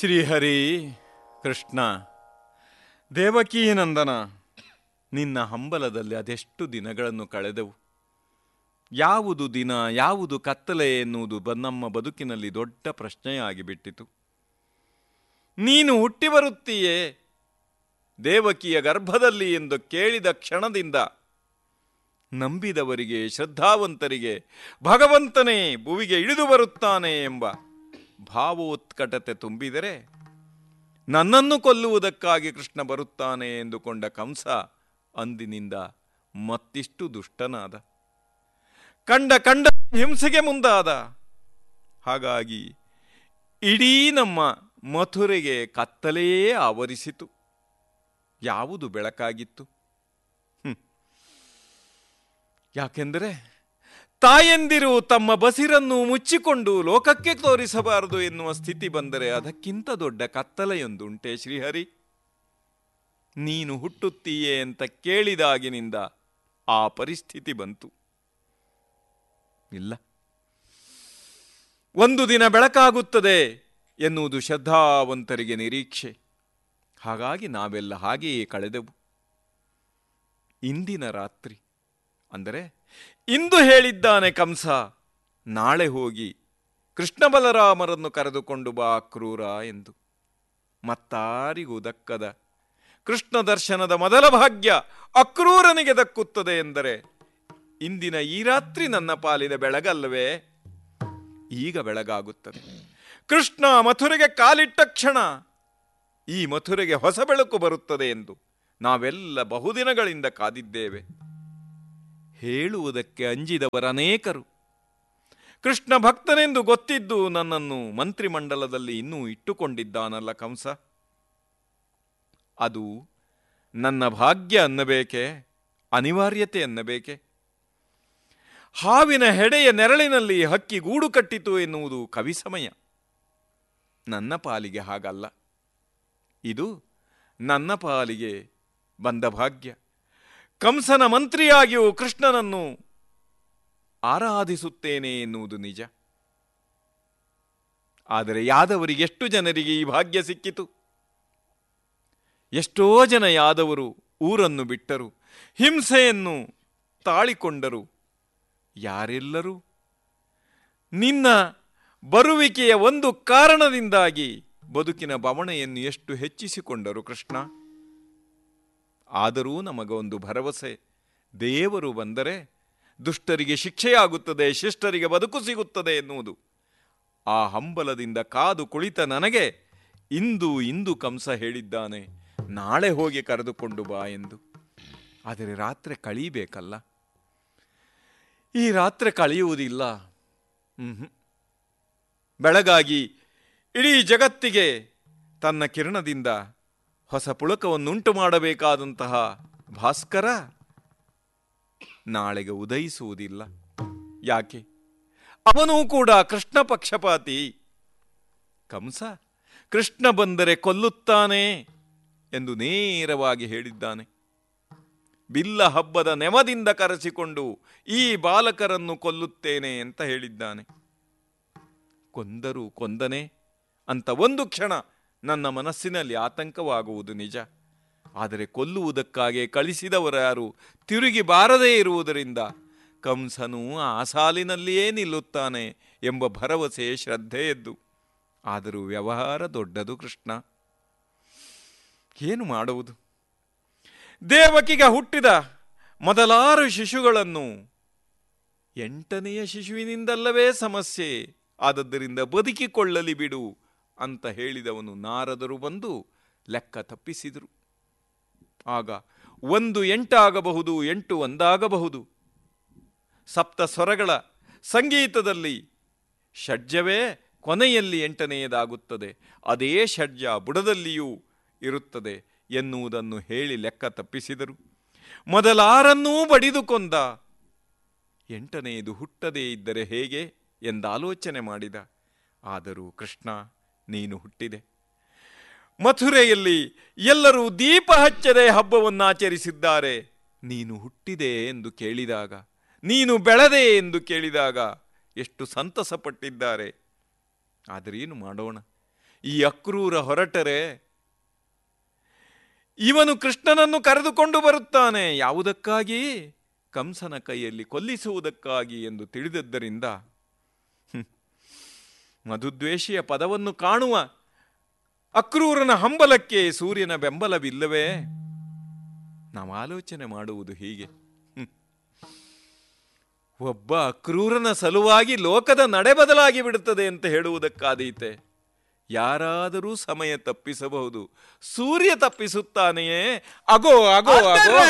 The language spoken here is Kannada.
ಶ್ರೀಹರಿ ಕೃಷ್ಣ ದೇವಕೀ ನಂದನ ನಿನ್ನ ಹಂಬಲದಲ್ಲಿ ಅದೆಷ್ಟು ದಿನಗಳನ್ನು ಕಳೆದೆವು ಯಾವುದು ದಿನ ಯಾವುದು ಕತ್ತಲೆ ಎನ್ನುವುದು ಬ- ನಮ್ಮ ಬದುಕಿನಲ್ಲಿ ದೊಡ್ಡ ಪ್ರಶ್ನೆಯಾಗಿಬಿಟ್ಟಿತು ನೀನು ಹುಟ್ಟಿ ಬರುತ್ತೀಯೇ ದೇವಕಿಯ ಗರ್ಭದಲ್ಲಿ ಎಂದು ಕೇಳಿದ ಕ್ಷಣದಿಂದ ನಂಬಿದವರಿಗೆ ಶ್ರದ್ಧಾವಂತರಿಗೆ ಭಗವಂತನೇ ಭುವಿಗೆ ಇಳಿದು ಬರುತ್ತಾನೆ ಎಂಬ ಭಾವೋತ್ಕಟತೆ ತುಂಬಿದರೆ ನನ್ನನ್ನು ಕೊಲ್ಲುವುದಕ್ಕಾಗಿ ಕೃಷ್ಣ ಬರುತ್ತಾನೆ ಎಂದುಕೊಂಡ ಕಂಸ ಅಂದಿನಿಂದ ಮತ್ತಿಷ್ಟು ದುಷ್ಟನಾದ ಕಂಡ ಕಂಡ ಹಿಂಸೆಗೆ ಮುಂದಾದ ಹಾಗಾಗಿ ಇಡೀ ನಮ್ಮ ಮಥುರೆಗೆ ಕತ್ತಲೆಯೇ ಆವರಿಸಿತು ಯಾವುದು ಬೆಳಕಾಗಿತ್ತು ಹ್ಮ್. ಯಾಕೆಂದರೆ ತಾಯಂದಿರು ತಮ್ಮ ಬಸಿರನ್ನು ಮುಚ್ಚಿಕೊಂಡು ಲೋಕಕ್ಕೆ ತೋರಿಸಬಾರದು ಎನ್ನುವ ಸ್ಥಿತಿ ಬಂದರೆ ಅದಕ್ಕಿಂತ ದೊಡ್ಡ ಕತ್ತಲೆಯೊಂದುಂಟೆ ಶ್ರೀಹರಿ ನೀನು ಹುಟ್ಟುತ್ತೀಯೇ ಅಂತ ಕೇಳಿದಾಗಿನಿಂದ ಆ ಪರಿಸ್ಥಿತಿ ಬಂತು ಇಲ್ಲ ಒಂದು ದಿನ ಬೆಳಕಾಗುತ್ತದೆ ಎನ್ನುವುದು ಶ್ರದ್ಧಾವಂತರಿಗೆ ನಿರೀಕ್ಷೆ ಹಾಗಾಗಿ ನಾವೆಲ್ಲ ಹಾಗೆಯೇ ಕಳೆದೆವು ಇಂದಿನ ರಾತ್ರಿ ಅಂದರೆ ಇಂದು ಹೇಳಿದ್ದಾನೆ ಕಂಸ ನಾಳೆ ಹೋಗಿ ಕೃಷ್ಣ ಬಲರಾಮರನ್ನು ಕರೆದುಕೊಂಡು ಬಾ ಕ್ರೂರ ಎಂದು ಮತ್ತಾರಿಗೂ ದಕ್ಕದ ಕೃಷ್ಣ ದರ್ಶನದ ಮೊದಲ ಭಾಗ್ಯ ಅಕ್ರೂರನಿಗೆ ದಕ್ಕುತ್ತದೆ ಎಂದರೆ ಇಂದಿನ ಈ ರಾತ್ರಿ ನನ್ನ ಪಾಲಿನ ಬೆಳಗಲ್ಲವೇ ಈಗ ಬೆಳಗಾಗುತ್ತದೆ ಕೃಷ್ಣ ಮಥುರೆಗೆ ಕಾಲಿಟ್ಟ ಕ್ಷಣ ಈ ಮಥುರೆಗೆ ಹೊಸ ಬೆಳಕು ಬರುತ್ತದೆ ಎಂದು ನಾವೆಲ್ಲ ಬಹುದಿನಗಳಿಂದ ಕಾದಿದ್ದೇವೆ ಹೇಳುವುದಕ್ಕೆ ಅಂಜಿದವರ ಅನೇಕರು ಕೃಷ್ಣ ಭಕ್ತನೆಂದು ಗೊತ್ತಿದ್ದು ನನ್ನನ್ನು ಮಂತ್ರಿಮಂಡಲದಲ್ಲಿ ಇನ್ನೂ ಇಟ್ಟುಕೊಂಡಿದ್ದಾನಲ್ಲ ಕಂಸ ಅದು ನನ್ನ ಭಾಗ್ಯ ಅನ್ನಬೇಕೆ ಅನಿವಾರ್ಯತೆ ಅನ್ನಬೇಕೆ ಹಾವಿನ ಹೆಡೆಯ ನೆರಳಿನಲ್ಲಿ ಹಕ್ಕಿ ಗೂಡು ಕಟ್ಟಿತು ಎನ್ನುವುದು ಕವಿ ಸಮಯ ನನ್ನ ಪಾಲಿಗೆ ಹಾಗಲ್ಲ ಇದು ನನ್ನ ಪಾಲಿಗೆ ಬಂದ ಭಾಗ್ಯ ಕಂಸನ ಮಂತ್ರಿಯಾಗಿಯೂ ಕೃಷ್ಣನನ್ನು ಆರಾಧಿಸುತ್ತೇನೆ ಎನ್ನುವುದು ನಿಜ ಆದರೆ ಯಾದವರಿಗೆ ಎಷ್ಟು ಜನರಿಗೆ ಈ ಭಾಗ್ಯ ಸಿಕ್ಕಿತು ಎಷ್ಟೋ ಜನ ಯಾದವರು ಊರನ್ನು ಬಿಟ್ಟರು ಹಿಂಸೆಯನ್ನು ತಾಳಿಕೊಂಡರು ಯಾರೆಲ್ಲರೂ ನಿನ್ನ ಬರುವಿಕೆಯ ಒಂದು ಕಾರಣದಿಂದಾಗಿ ಬದುಕಿನ ಬವಣೆಯನ್ನು ಎಷ್ಟು ಹೆಚ್ಚಿಸಿಕೊಂಡರು ಕೃಷ್ಣ ಆದರೂ ನಮಗೊಂದು ಭರವಸೆ ದೇವರು ಬಂದರೆ ದುಷ್ಟರಿಗೆ ಶಿಕ್ಷೆಯಾಗುತ್ತದೆ ಶಿಷ್ಟರಿಗೆ ಬದುಕು ಸಿಗುತ್ತದೆ ಎನ್ನುವುದು ಆ ಹಂಬಲದಿಂದ ಕಾದು ಕುಳಿತ ನನಗೆ ಇಂದು ಇಂದು ಕಂಸ ಹೇಳಿದ್ದಾನೆ ನಾಳೆ ಹೋಗಿ ಕರೆದುಕೊಂಡು ಬಾ ಎಂದು ಆದರೆ ರಾತ್ರಿ ಕಳೀಬೇಕಲ್ಲ ಈ ರಾತ್ರಿ ಕಳೆಯುವುದಿಲ್ಲ ಮ್ಹೂ. ಬೆಳಗಾಗಿ ಇಡೀ ಜಗತ್ತಿಗೆ ತನ್ನ ಕಿರಣದಿಂದ ಹೊಸ ಪುಳಕವನ್ನುಂಟು ಮಾಡಬೇಕಾದಂತಹ ಭಾಸ್ಕರ ನಾಳೆಗೆ ಉದಯಿಸುವುದಿಲ್ಲ ಯಾಕೆ ಅವನೂ ಕೂಡ ಕೃಷ್ಣ ಪಕ್ಷಪಾತಿ ಕಂಸ ಕೃಷ್ಣ ಬಂದರೆ ಕೊಲ್ಲುತ್ತಾನೆ ಎಂದು ನೇರವಾಗಿ ಹೇಳಿದ್ದಾನೆ ಬಿಲ್ಲ ಹಬ್ಬದ ನೆವದಿಂದ ಕರೆಸಿಕೊಂಡು ಈ ಬಾಲಕರನ್ನು ಕೊಲ್ಲುತ್ತೇನೆ ಅಂತ ಹೇಳಿದ್ದಾನೆ ಕೊಂದರು ಕೊಂದನೆ ಅಂತ ಒಂದು ಕ್ಷಣ ನನ್ನ ಮನಸ್ಸಿನಲ್ಲಿ ಆತಂಕವಾಗುವುದು ನಿಜ ಆದರೆ ಕೊಲ್ಲುವುದಕ್ಕಾಗಿ ಕಳಿಸಿದವರು ಯಾರು ತಿರುಗಿ ಬಾರದೇ ಇರುವುದರಿಂದ ಕಂಸನು ಆ ಸಾಲಿನಲ್ಲಿಯೇ ನಿಲ್ಲುತ್ತಾನೆ ಎಂಬ ಭರವಸೆ ಶ್ರದ್ಧೆಯದ್ದು ಆದರೂ ವ್ಯವಹಾರ ದೊಡ್ಡದು ಕೃಷ್ಣ ಏನು ಮಾಡುವುದು ದೇವಕಿಗೆ ಹುಟ್ಟಿದ ಮೊದಲಾರು ಶಿಶುಗಳನ್ನು ಎಂಟನೆಯ ಶಿಶುವಿನಿಂದಲ್ಲವೇ ಸಮಸ್ಯೆ ಆದದ್ದರಿಂದ ಬದುಕಿಕೊಳ್ಳಲಿ ಬಿಡು ಅಂತ ಹೇಳಿದವನು ನಾರದರು ಬಂದು ಲೆಕ್ಕ ತಪ್ಪಿಸಿದರು ಆಗ ಒಂದು ಎಂಟಾಗಬಹುದು ಎಂಟು ಒಂದಾಗಬಹುದು ಸಪ್ತ ಸ್ವರಗಳ ಸಂಗೀತದಲ್ಲಿ ಷಡ್ಜವೇ ಕೊನೆಯಲ್ಲಿ ಎಂಟನೆಯದಾಗುತ್ತದೆ ಅದೇ ಷಡ್ಜ ಬುಡದಲ್ಲಿಯೂ ಇರುತ್ತದೆ ಎನ್ನುವುದನ್ನು ಹೇಳಿ ಲೆಕ್ಕ ತಪ್ಪಿಸಿದರು ಮೊದಲಾರನ್ನೂ ಬಡಿದು ಕೊಂದ ಎಂಟನೆಯದು ಹುಟ್ಟದೇ ಇದ್ದರೆ ಹೇಗೆ ಎಂದಾಲೋಚನೆ ಮಾಡಿದ ಆದರೂ ಕೃಷ್ಣ ನೀನು ಹುಟ್ಟಿದೆ ಮಥುರೆಯಲ್ಲಿ ಎಲ್ಲರೂ ದೀಪ ಹಚ್ಚದೆ ಹಬ್ಬವನ್ನು ಆಚರಿಸಿದ್ದಾರೆ ನೀನು ಹುಟ್ಟಿದೆ ಎಂದು ಕೇಳಿದಾಗ ನೀನು ಬೆಳೆದೆ ಎಂದು ಕೇಳಿದಾಗ ಎಷ್ಟು ಸಂತಸ ಪಟ್ಟಿದ್ದಾರೆ ಆದರೆ ಏನು ಮಾಡೋಣ ಈ ಅಕ್ರೂರ ಹೊರಟರೆ ಇವನು ಕೃಷ್ಣನನ್ನು ಕರೆದುಕೊಂಡು ಬರುತ್ತಾನೆ ಯಾವುದಕ್ಕಾಗಿ ಕಂಸನ ಕೈಯಲ್ಲಿ ಕೊಲ್ಲಿಸುವುದಕ್ಕಾಗಿ ಎಂದು ತಿಳಿದದ್ದರಿಂದ ಹ್ಮ್, ಮಧುದ್ವೇಷಿಯ ಪದವನ್ನು ಕಾಣುವ ಅಕ್ರೂರನ ಹಂಬಲಕ್ಕೆ ಸೂರ್ಯನ ಬೆಂಬಲವಿಲ್ಲವೇ ನಾವು ಆಲೋಚನೆ ಮಾಡುವುದು ಹೀಗೆ ಹ್ಮ್. ಒಬ್ಬ ಅಕ್ರೂರನ ಸಲುವಾಗಿ ಲೋಕದ ನಡೆ ಬದಲಾಗಿ ಬಿಡುತ್ತದೆ ಅಂತ ಹೇಳುವುದಕ್ಕಾದೀತೆ ಯಾರಾದರೂ ಸಮಯ ತಪ್ಪಿಸಬಹುದು ಸೂರ್ಯ ತಪ್ಪಿಸುತ್ತಾನೆಯೇ ಅಗೋ ಅಗೋ ಅಗೋ